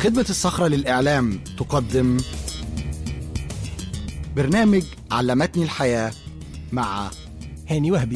خدمة الصخرة للإعلام تقدم برنامج علمتني الحياة مع هاني وهبي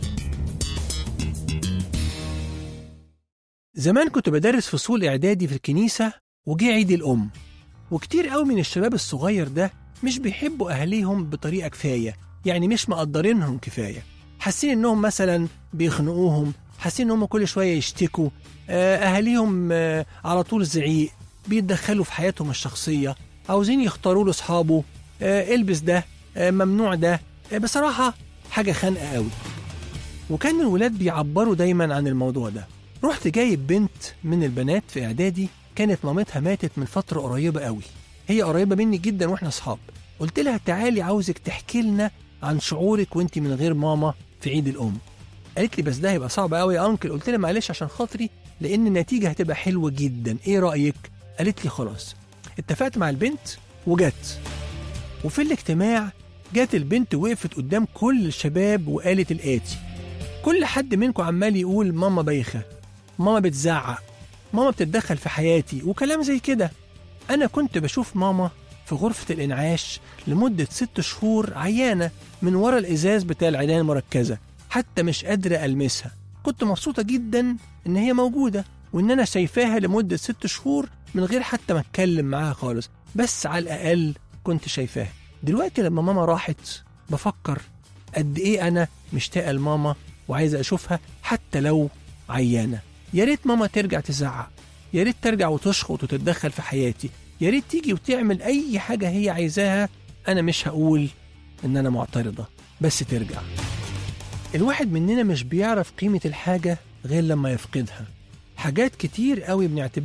زمان كنت بدرس فصول إعدادي في الكنيسة وجه عيد الأم وكتير قوي من الشباب الصغير ده مش بيحبوا أهاليهم بطريقة كفاية يعني مش مقدرينهم كفاية حاسين إنهم مثلا بيخنقوهم حاسين إنهم كل شوية يشتكوا آه، أهاليهم آه، على طول زعيق بيتدخلوا في حياتهم الشخصية عاوزين يختاروا له أصحابه آه، البس ده آه، ممنوع ده آه، بصراحة حاجة خانقة قوي وكان الولاد بيعبروا دايما عن الموضوع ده رحت جايب بنت من البنات في اعدادي كانت مامتها ماتت من فتره قريبه قوي هي قريبه مني جدا واحنا اصحاب قلت لها تعالي عاوزك تحكي لنا عن شعورك وانت من غير ماما في عيد الام قالت لي بس ده هيبقى صعب قوي يا انكل قلت لها معلش عشان خاطري لان النتيجه هتبقى حلوه جدا ايه رايك قالت لي خلاص اتفقت مع البنت وجت وفي الاجتماع جت البنت وقفت قدام كل الشباب وقالت الاتي كل حد منكم عمال يقول ماما بايخه ماما بتزعق ماما بتتدخل في حياتي وكلام زي كده أنا كنت بشوف ماما في غرفة الإنعاش لمدة ست شهور عيانة من ورا الإزاز بتاع العناية المركزة حتى مش قادرة ألمسها كنت مبسوطة جدا إن هي موجودة وإن أنا شايفاها لمدة ست شهور من غير حتى ما أتكلم معاها خالص بس على الأقل كنت شايفاها دلوقتي لما ماما راحت بفكر قد إيه أنا مشتاقة لماما وعايزة أشوفها حتى لو عيانة يا ريت ماما ترجع تزعق يا ريت ترجع وتشخط وتتدخل في حياتي يا ريت تيجي وتعمل اي حاجه هي عايزاها انا مش هقول ان انا معترضه بس ترجع الواحد مننا مش بيعرف قيمه الحاجه غير لما يفقدها حاجات كتير قوي بنعتبرها